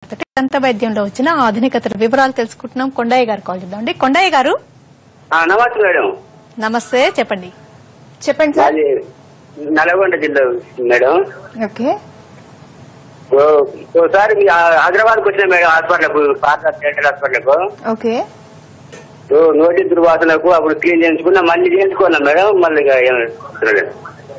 తోటి దంత వైద్యంలో వచ్చిన ఆధునికతల వివరాలు తెలుసుకుంటున్నాం కొండయ్య గారు కాల్ చేద్దామండి కొండయ్య గారు ఆ, నమస్తే మేడం నమస్తే చెప్పండి చెప్పండి సార్ అది నల్గొండ జిల్లా మేడం ఓకే ఓ- ఓసారి మీ హైదరాబాద్కి వచ్చిన మేడం హాస్పిటల్కు పాత డెంటల్ హాస్పిటల్కు ఓకే ఓ నోటి దుర్వాసనకు అప్పుడు క్లీన్ చేయించుకున్నా మళ్ళీ చేయించుకున్నా మేడం మళ్ళీ ఇక ఏం లేదు.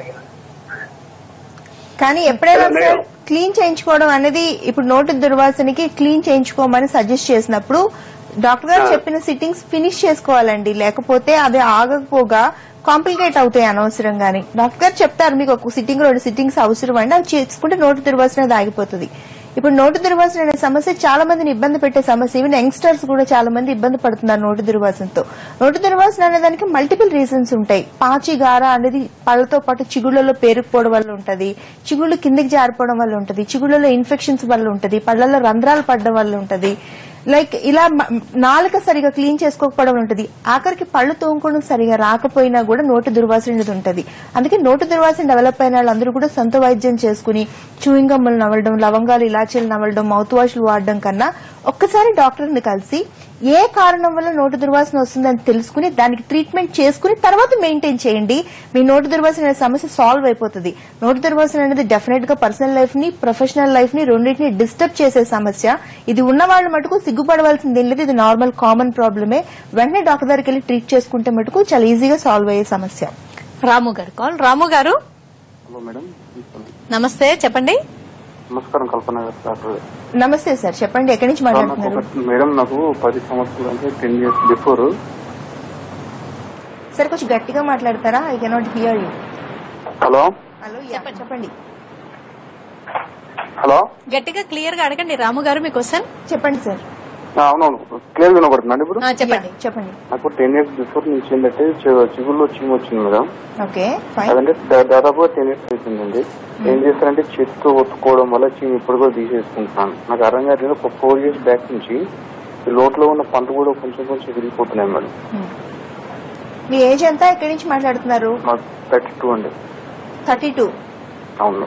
కానీ ఎప్పుడైనా మేడం. సార్ క్లీన్ చేయించుకోవడం అనేది ఇప్పుడు నోటి దుర్వాసనకి క్లీన్ చేయించుకోమని సజెస్ట్ చేసినప్పుడు డాక్టర్ గారు ఆ. చెప్పిన సిట్టింగ్స్ ఫినిష్ చేసుకోవాలండి లేకపోతే అవి ఆగకపోగా కాంప్లికేట్ అవుతాయి అనవసరంగాని డాక్టర్ గారు చెప్తారు మీకు ఒక సిట్టింగ్ రెండు సిట్టింగ్స్ అవసరం అండి అవి చేసుకుంటే నోటి దుర్వాసన అది ఆగిపోతుంది ఇప్పుడు నోటి దుర్వాసన అనే సమస్య చాలా మందిని ఇబ్బంది పెట్టే సమస్య ఈవెన్ యంగ్స్టర్స్ కూడా చాలా మంది ఇబ్బంది పడుతున్నారు నోటి దుర్వాసనతో నోటి దుర్వాసన అనే దానికి మల్టిపుల్ రీజన్స్ ఉంటాయి పాచి గార అనేది పళ్ళతో పాటు చిగుళ్ళలో పేరుకుపోవడం వల్ల ఉంటది చిగుళ్ళు కిందికి జారిపోవడం వల్ల ఉంటది చిగుళ్ళలో ఇన్ఫెక్షన్స్ వల్ల ఉంటది పళ్ళల్లో రంధ్రాలు పడడం వల్ల ఉంటది లైక్ ఇలా మ- నాలుక సరిగా క్లీన్ చేసుకోకపోవడం ఉంటది ఆఖరికి పళ్ళు తోముకోవడం సరిగా రాకపోయినా కూడా నోటి దుర్వాసన అనేది ఉంటది అందుకే నోటి దుర్వాసన డెవలప్ అయిన వాళ్ళందరూ కూడా సొంత వైద్యం చేసుకుని చూయింగ్ గమ్ములు నవ్వడం లవంగాలు ఇలాచీలు నవ్వడం మౌత్ వాష్లు వాడడం కన్నా ఒక్కసారి డాక్టర్ ని కలిసి ఏ కారణం వల్ల నోటి దుర్వాసన వస్తుందని తెలుసుకుని దానికి ట్రీట్మెంట్ చేసుకుని తర్వాత మెయింటైన్ చేయండి మీ నోటి దుర్వాసన అనే సమస్య సాల్వ్ అయిపోతుంది నోటి దుర్వాసన అనేది డెఫినెట్ గా పర్సనల్ లైఫ్ ని ప్రొఫెషనల్ లైఫ్ ని రెండింటిని డిస్టర్బ్ చేసే సమస్య ఇది ఉన్న వాళ్ళు మటుకు సిగ్గుపడవలసింది ఏం లేదు ఇది నార్మల్ కామన్ ప్రాబ్లమే వెంటనే డాక్టర్ దగ్గరికి వెళ్ళి ట్రీట్ చేసుకుంటే మటుకు చాలా ఈజీగా సాల్వ్ అయ్యే సమస్య రాము గారు కాల్ రాము గారు హలో మేడం నమస్తే చెప్పండి నమస్కారం కల్పన గారు డాక్టర్ గారు. నమస్తే సార్ చెప్పండి ఎక్కడి నుంచి నాకు మాట్లాడుతున్నారు ఒక- మేడం నాకు పది సంవత్సరాలు అంటే టెన్ ఇయర్స్ బిఫోర్ సార్ కొంచెం గట్టిగా మాట్లాడతారా I cannot hear you hello hello చెప్పండి హలో గట్టిగా క్లియర్ గా అడగండి రాము గారు మీ క్వశ్చన్ చెప్పండి సార్ ఆ, అవునవును క్లియర్ వినబడుతుందండి ఇప్పుడు చెప్పండి Yeah, చెప్పండి నాకు టెన్ ఇయర్స్ బిఫోర్ నుంచి ఏంటంటే చి- చిగుల్లో చీమ వచ్చింది మేడం ఓకే ఫైన్ అదంటే దా- దాదాపుగా టెన్ ఇయర్స్ అవుతుందండి ఏం చేస్తారంటే చేతితో ఒత్తుకోవడం వల్ల చీమ ఇప్పుడు కూడా తీసేసుకుంటున్నాను నాకు అర్థం కాలేదు ఒక ఫోర్ ఇయర్స్ బ్యాక్ నుంచి ఈ లోట్లో ఉన్న పంట కూడా కొంచెం కొంచెం విరిగిపోతున్నాయి మేడం మీ ఏజ్ ఎంత ఎక్కడి నుంచి మాట్లాడుతున్నారు మాకు థర్టీ టూ అండి థర్టీ టూ అవును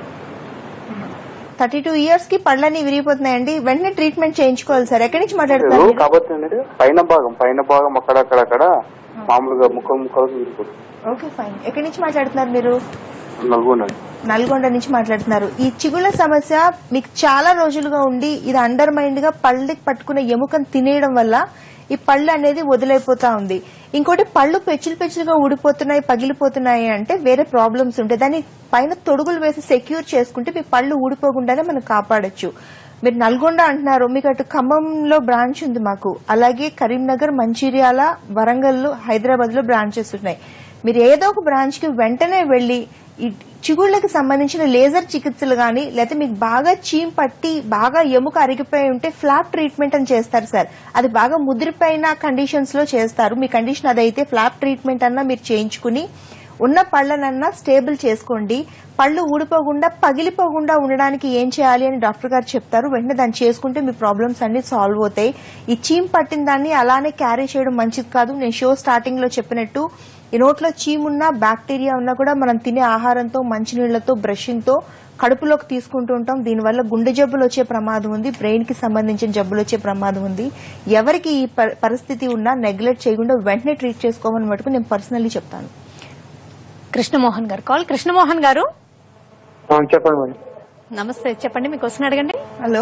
థర్టీ టూ ఇయర్స్ కి పళ్ళని విరిగిపోతున్నాయండి వెంటనే ట్రీట్మెంట్ చేయించుకోవాలి సార్ ఎక్కడి నుంచి మాట్లాడుతున్నారు లేదు మీరు? కాబట్టి ఏంటంటే పైన భాగం పైన భాగం అక్కడక్కడక్కడ మామూలుగా ముక్కలు ముక్కలు విరిగిపోతుంది ఓకే ఫైన్ ఎక్కడి నుంచి మాట్లాడుతున్నారు మీరు నల్గొండ నల్గొండ నుంచి మాట్లాడుతున్నారు ఈ చిగుళ్ళ సమస్య మీకు చాలా రోజులుగా ఉండి ఇది అండర్ మైండ్ గా పళ్ళకి పట్టుకున్న ఎముకను తినేయడం వల్ల ఈ పళ్ళు అనేది వదిలైపోతా ఉంది ఇంకోటి పళ్ళు పెచ్చులు పెచ్చులుగా ఊడిపోతున్నాయి పగిలిపోతున్నాయి అంటే వేరే ప్రాబ్లమ్స్ ఉంటాయి దాన్ని పైన తొడుగులు వేసి సెక్యూర్ చేసుకుంటే మీ పళ్ళు ఊడిపోకుండానే మనం కాపాడొచ్చు మీరు నల్గొండ అంటున్నారు మీకు అటు ఖమ్మంలో బ్రాంచ్ ఉంది మాకు అలాగే కరీంనగర్ మంచిర్యాల వరంగల్ హైదరాబాద్ లో బ్రాంచెస్ ఉన్నాయి మీరు ఏదో ఒక బ్రాంచ్ కి వెంటనే వెళ్లి ఈ చిగుళ్ళకి సంబంధించిన లేజర్ చికిత్సలు గాని లేకపోతే మీకు బాగా చీమ్ పట్టి బాగా ఎముక అరిగిపోయి ఉంటే ఫ్లాప్ ట్రీట్మెంట్ అని చేస్తారు సార్ అది బాగా ముదిరిపోయిన కండిషన్స్ లో చేస్తారు మీ కండిషన్ అదైతే ఫ్లాప్ ట్రీట్మెంట్ అన్నా మీరు చేయించుకుని ఉన్న పళ్ళనన్నా స్టేబుల్ చేసుకోండి పళ్ళు ఊడిపోకుండా పగిలిపోకుండా ఉండడానికి ఏం చేయాలి అని డాక్టర్ గారు చెప్తారు వెంటనే దాన్ని చేసుకుంటే మీ ప్రాబ్లమ్స్ అన్ని సాల్వ్ అవుతాయి ఈ చీమ్ పట్టిన దాన్ని అలానే క్యారీ చేయడం మంచిది కాదు నేను షో స్టార్టింగ్ లో చెప్పినట్టు ఈ నోట్లో చీమ్ ఉన్నా బ్యాక్టీరియా ఉన్నా కూడా మనం తినే ఆహారంతో మంచినీళ్లతో బ్రషింగ్ తో కడుపులోకి తీసుకుంటూ ఉంటాం దీనివల్ల గుండె జబ్బులు వచ్చే ప్రమాదం ఉంది బ్రెయిన్ కి సంబంధించిన జబ్బులు వచ్చే ప్రమాదం ఉంది ఎవరికి ఈ ప- పరిస్థితి ఉన్నా నెగ్లెక్ట్ చేయకుండా వెంటనే ట్రీట్ చేసుకోమని మటుకు నేను పర్సనల్లీ చెప్తాను కృష్ణమోహన్ గారు కాల్ కృష్ణమోహన్ గారు చెప్పండి మేడం నమస్తే చెప్పండి మీ క్వశ్చన్ అడగండి హలో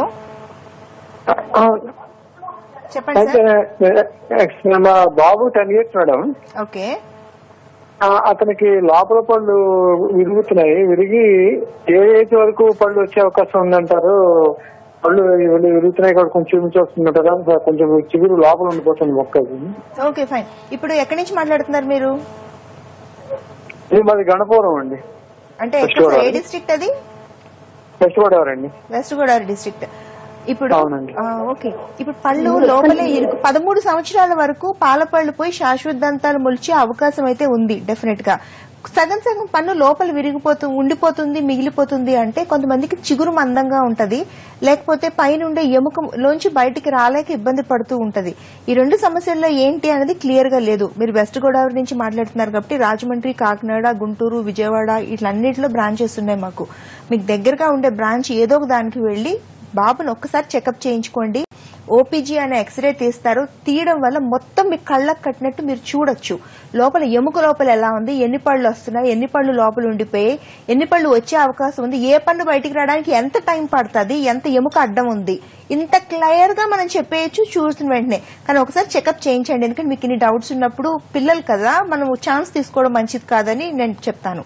ఆ, చెప్పండి అయితే సార్ మా బాబు టెన్ ఇయర్స్ మేడం ఓకే ఆ, అతనికి లోపల పళ్ళు విరుగుతున్నాయి విరిగి ఏ ఏజ్ వరకు పళ్ళు వచ్చే అవకాశం ఉందంటారు పళ్ళు ఇవన్నీ విరుగుతున్నాయి కాబట్టి కొంచెం చూపించి వస్తుందంటారా కొంచెం చిగురు లోపల ఉండిపోతుంది మొక్కకి ఓకే ఫైన్ ఇప్పుడు ఎక్కడి నుంచి మాట్లాడుతున్నారు మీరు ఇది మాది గణపురం అండి అంటే West ఎక్కడ సార్? ఏ గోదావరి. డిస్ట్రిక్ట్ అది వెస్ట్ గోదావరి అండి వెస్ట్ గోదావరి డిస్ట్రిక్ట్ ఇప్పుడు అవునండి. ఆ, ఓకే ఇప్పుడు పళ్ళు లోపలే ఇరుకు పదమూడు సంవత్సరాల వరకు పాల పళ్ళు పోయి శాశ్వత దంతాలు మొలిచే అవకాశం అయితే ఉంది డెఫినెట్ గా సగం సగం పన్ను లోపల విరిగిపోతూ ఉండిపోతుంది మిగిలిపోతుంది అంటే కొంతమందికి చిగురు మందంగా ఉంటది లేకపోతే పైనుండే ఎముక లోంచి బయటికి రాలేక ఇబ్బంది పడుతూ ఉంటది ఈ రెండు సమస్యల్లో ఏంటి అనేది క్లియర్ గా లేదు మీరు వెస్ట్ గోదావరి నుంచి మాట్లాడుతున్నారు కాబట్టి రాజమండ్రి కాకినాడ గుంటూరు విజయవాడ ఇట్లన్నిటిలో బ్రాంచెస్ ఉన్నాయి మాకు మీకు దగ్గరగా ఉండే బ్రాంచ్ ఏదో ఒక దానికి వెళ్లి బాబుని ఒక్కసారి చెకప్ చేయించుకోండి ఓపీజీ అనే ఎక్స్రే తీస్తారు తీయడం వల్ల మొత్తం మీ కళ్ళకు కట్టినట్టు మీరు చూడొచ్చు లోపల ఎముక లోపల ఎలా ఉంది ఎన్ని పళ్ళు వస్తున్నాయి ఎన్ని పళ్ళు లోపల ఉండిపోయి ఎన్ని పళ్ళు వచ్చే అవకాశం ఉంది ఏ పన్ను బయటికి రావడానికి ఎంత టైం పడుతుంది ఎంత ఎముక అడ్డం ఉంది ఇంత క్లియర్ గా మనం చెప్పేయచ్చు చూసిన వెంటనే కానీ ఒకసారి చెకప్ చేయించండి ఎందుకంటే మీకు ఇన్ని డౌట్స్ ఉన్నప్పుడు పిల్లలు కదా మనం ఛాన్స్ తీసుకోవడం మంచిది కాదని నేను చెప్తాను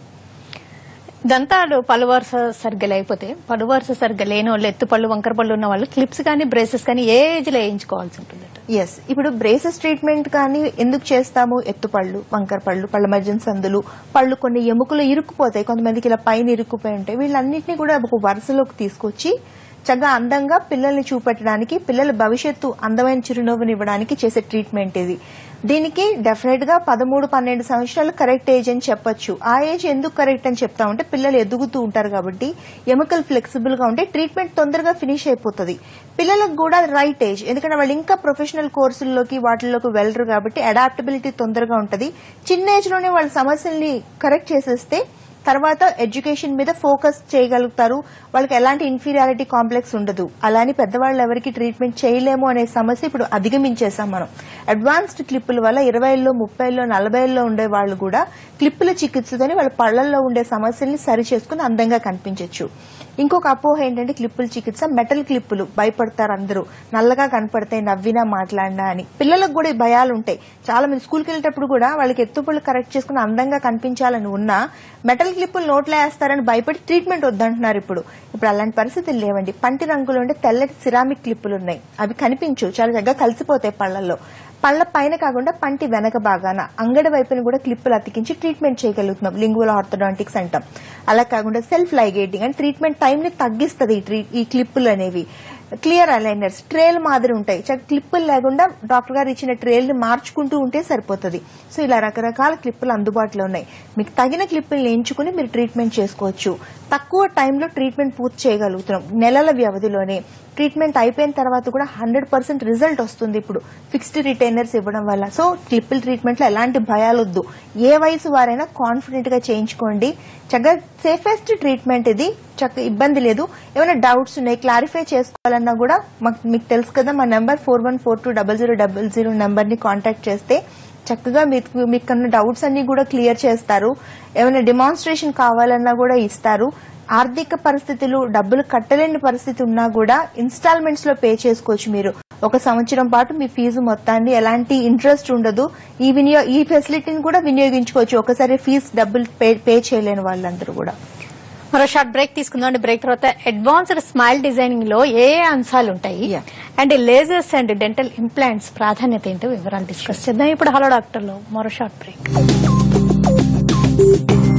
దంతాలు పలు వరుస సరిగ్గా లేకపోతే పలు వరుస సరిగ్గా లేని వాళ్ళు ఎత్తు పళ్ళు వంకర పళ్ళు ఉన్న వాళ్ళు క్లిప్స్ కానీ బ్రేసెస్ కానీ ఏ ఏజ్ లో వేయించుకోవాల్సి ఉంటుందట ఎస్ ఇప్పుడు బ్రేసెస్ ట్రీట్మెంట్ కానీ ఎందుకు చేస్తాము ఎత్తుపళ్ళు వంకర పళ్ళు పళ్ళ మధ్యన సందులు పళ్ళు కొన్ని ఎముకలు ఇరుక్కుపోతాయి కొంతమందికి ఇలా పైన ఇరుక్కుపోయి ఉంటాయి వీళ్ళన్నింటినీ కూడా ఒక వరుసలోకి తీసుకొచ్చి చక్కగా అందంగా పిల్లల్ని చూపెట్టడానికి పిల్లల భవిష్యత్తు అందమైన చిరునవ్వుని ఇవ్వడానికి చేసే ట్రీట్మెంట్ ఇది దీనికి డెఫినెట్ గా పదమూడు పన్నెండు సంవత్సరాలు కరెక్ట్ ఏజ్ అని చెప్పొచ్చు ఆ ఏజ్ ఎందుకు కరెక్ట్ అని చెప్తామంటే పిల్లలు ఎదుగుతూ ఉంటారు కాబట్టి ఎముకలు ఫ్లెక్సిబుల్ గా ఉంటే ట్రీట్మెంట్ తొందరగా ఫినిష్ అయిపోతుంది పిల్లలకు కూడా రైట్ ఏజ్ ఎందుకంటే వాళ్ళు ఇంకా ప్రొఫెషనల్ కోర్సుల్లోకి వాటిల్లోకి వెళ్ళరు కాబట్టి అడాప్టబిలిటీ తొందరగా ఉంటది చిన్న ఏజ్ లోనే వాళ్ళ సమస్యల్ని కరెక్ట్ చేసేస్తే తర్వాత ఎడ్యుకేషన్ మీద ఫోకస్ చేయగలుగుతారు వాళ్ళకి ఎలాంటి ఇన్ఫీరియారిటీ కాంప్లెక్స్ ఉండదు అలాని పెద్దవాళ్ళు ఎవరికి ట్రీట్మెంట్ చేయలేము అనే సమస్య ఇప్పుడు అధిగమించేసాం మనం అడ్వాన్స్డ్ క్లిప్పుల వల్ల ఇరవైలో ముప్పైలో నలభైలో ఉండే వాళ్ళు కూడా క్లిప్పుల చికిత్సతోని వాళ్ళ పళ్లల్లో ఉండే సమస్యల్ని సరి చేసుకుని అందంగా కనిపించవచ్చు ఇంకొక అపోహ ఏంటంటే క్లిప్పుల చికిత్స మెటల్ క్లిప్పులు భయపడతారు అందరూ నల్లగా కనపడతాయి నవ్వినా మాట్లాడినా అని పిల్లలకు కూడా ఈ భయాలు ఉంటాయి చాలా మంది స్కూల్కి వెళ్ళేటప్పుడు కూడా వాళ్ళకి ఎత్తుపళ్ళు కరెక్ట్ చేసుకుని అందంగా కనిపించాలని ఉన్నా మెటల్ క్లిప్పులు నోట్లో వేస్తారని భయపడి ట్రీట్మెంట్ వద్దంటున్నారు ఇప్పుడు ఇప్పుడు అలాంటి పరిస్థితులు లేవండి పంటి రంగులు ఉండే తెల్లటి సిరామిక్ క్లిప్పులు ఉన్నాయి అవి కనిపించు చాలా చక్కగా కలిసిపోతాయి పళ్లలో పళ్ళ పైన కాకుండా పంటి వెనక భాగాన అంగడి వైపున కూడా క్లిప్పులు అతికించి ట్రీట్మెంట్ చేయగలుగుతున్నాం లింగువల్ ఆర్థోడాంటిక్స్ అంటాం అలా కాకుండా సెల్ఫ్ లైగేటింగ్ అంటే ట్రీట్మెంట్ టైం ని తగ్గిస్తుంది ఈ ట్రీ- ఈ క్లిప్పులు అనేవి క్లియర్ అలైనర్స్ ట్రేల్ మాదిరి ఉంటాయి చక్క క్లిప్పులు లేకుండా డాక్టర్ గారు ఇచ్చిన ట్రేల్ ని మార్చుకుంటూ ఉంటే సరిపోతుంది సో ఇలా రకరకాల క్లిప్పులు అందుబాటులో ఉన్నాయి మీకు తగిన క్లిప్పుల్ని ఎంచుకుని మీరు ట్రీట్మెంట్ చేసుకోవచ్చు తక్కువ టైంలో ట్రీట్మెంట్ పూర్తి చేయగలుగుతున్నాం నెలల వ్యవధిలోనే ట్రీట్మెంట్ అయిపోయిన తర్వాత కూడా హండ్రెడ్ పర్సెంట్ రిజల్ట్ వస్తుంది ఇప్పుడు ఫిక్స్డ్ రిటైనర్స్ ఇవ్వడం వల్ల సో క్లిప్పుల ట్రీట్మెంట్ లో ఎలాంటి భయాలు వద్దు ఏ వయసు వారైనా కాన్ఫిడెంట్ గా చేయించుకోండి చక్కగా సేఫెస్ట్ ట్రీట్మెంట్ ఇది చక్క ఇబ్బంది లేదు ఏమైనా డౌట్స్ ఉన్నాయి క్లారిఫై చేసుకోవాలన్నా కూడా మాకు మీకు తెలుసు కదా మా number four one four two double zero double zero number ని కాంటాక్ట్ చేస్తే చక్కగా మీకు మీకున్న డౌట్స్ అన్ని కూడా క్లియర్ చేస్తారు ఏమైనా డిమాన్స్ట్రేషన్ కావాలన్నా కూడా ఇస్తారు ఆర్థిక పరిస్థితులు డబ్బులు కట్టలేని పరిస్థితి ఉన్నా కూడా ఇన్స్టాల్మెంట్స్ లో పే చేసుకోవచ్చు మీరు ఒక సంవత్సరం పాటు మీ ఫీజు మొత్తాన్ని ఎలాంటి ఇంట్రెస్ట్ ఉండదు ఈ వినియో ఈ ఫెసిలిటీని కూడా వినియోగించుకోవచ్చు ఒకసారి ఫీజు డబ్బులు పే పే చేయలేని వాళ్ళందరూ కూడా మరో షార్ట్ బ్రేక్ తీసుకుందాం బ్రేక్ తర్వాత అడ్వాన్స్డ్ స్మైల్ డిజైనింగ్ లో ఏ ఏ అంశాలు ఉంటాయి Yeah. And lasers and dental implants ప్రాధాన్యత ఏంటో వివరాలు డిస్కస్ చేద్దాం ఇప్పుడు హలో డాక్టర్ లో మరో షార్ట్ బ్రేక్